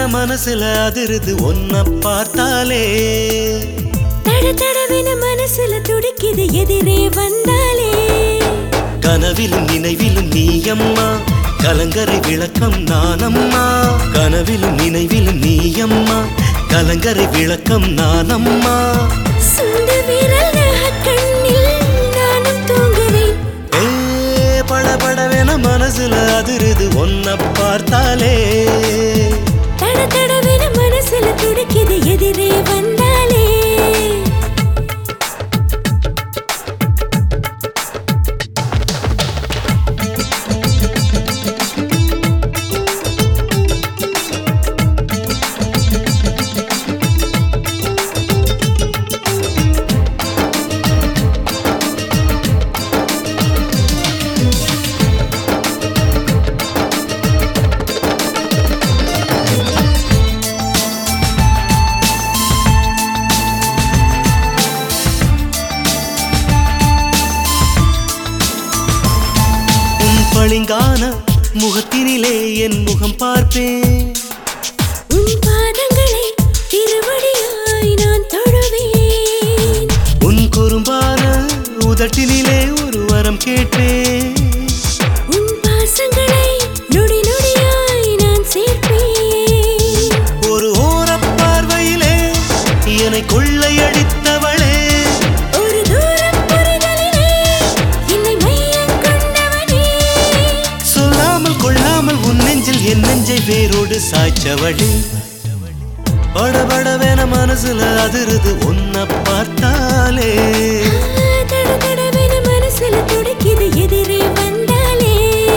மனசுல அதிருது ஒன்ன பார்த்தாலே தட தடவென மனசுல துடிக்குது எதிரே வந்தாலே கனவிலும் நினைவிலும் நீயம்மா கலங்கரை விளக்கம் நானம்மா கனவிலும் நினைவிலும் நீயம்மா கலங்கரை விளக்கம் நானம்மா சுண்ட விரல் நகக் கண்ணில் நானும் தூங்குவேன் ஏ படபடவென மனசுல அதிருது ஒன்ன பார்த்தாலே தட தடவென மனசுல துடிக்குது எதிரே வந்தாலே உன் பளிங்கான முகத்தினிலே என் முகம் பார்ப்பேன் உன் பாதங்களை திருவடியாய் நான் தொழுவேன் உன் குறும்பான உதட்டினிலே ஒரு வரம் கேட்பேன் உன் பாசங்களை நொடி நொடியாய் நான் சேர்ப்பேன் ஒரு ஓரப் பார்வையிலே என்னை கொள்ளையடித்தவளே ஒரு தூரம் புரிதலிலே என்னை மையம் கொண்டவனே சொல்லாமல் கொள்ளாமல் உன் நெஞ்சில் என் நெஞ்சை வேரோடு சாய்ச்சவளே படபடவென மனசுல அதிருது உன்னை பார்த்தாலே தட தடவென மனசுல துடிக்குது எதிரே வந்தாலே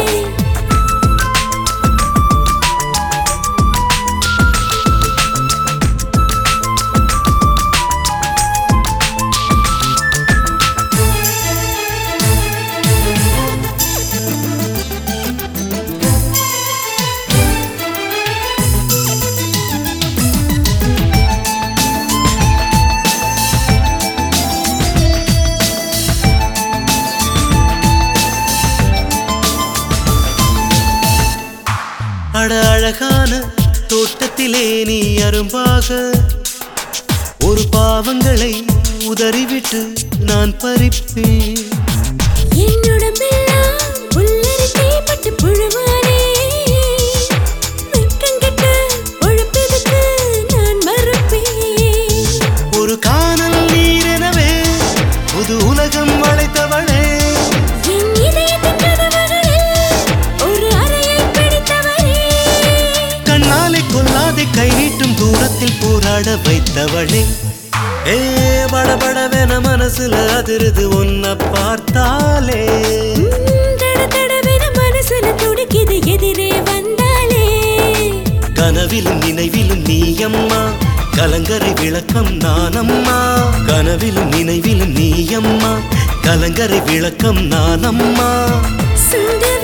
அட அழகான தோட்டத்திலே நீ அரும்பாக ஒரு பாவங்களை உதறிவிட்டு நான் பறிப்பேன் என்னுடம்பெல்லாம் புல்லரித்தே பட்டு புழுவானே வெட்கங்கெட்ட உழைப்பதற்கு நான் மறுப்பேன் ஒரு காணல் நீரெனவே புது உலகம் அழைத்தவளே என் இதயத்தின் கதவுகளில் ஒரு அறையை பிடித்தவரே கண்ணாலே கொல்லாதே கை நீட்டும் தூரத்தில் போராட வைத்தவளே ஏ படபடவென மனசுல அதிருது உன்னை பார்த்தாலே உம், தட தடவென மனசுல துடிக்குது எதிரே வந்தாலே கனவிலும் நினைவிலும் நீயம்மா கலங்கரை விளக்கம் நானம்மா கனவிலும் நினைவிலும் நீயம்மா கலங்கரை விளக்கம் நானம்மா சுந்தர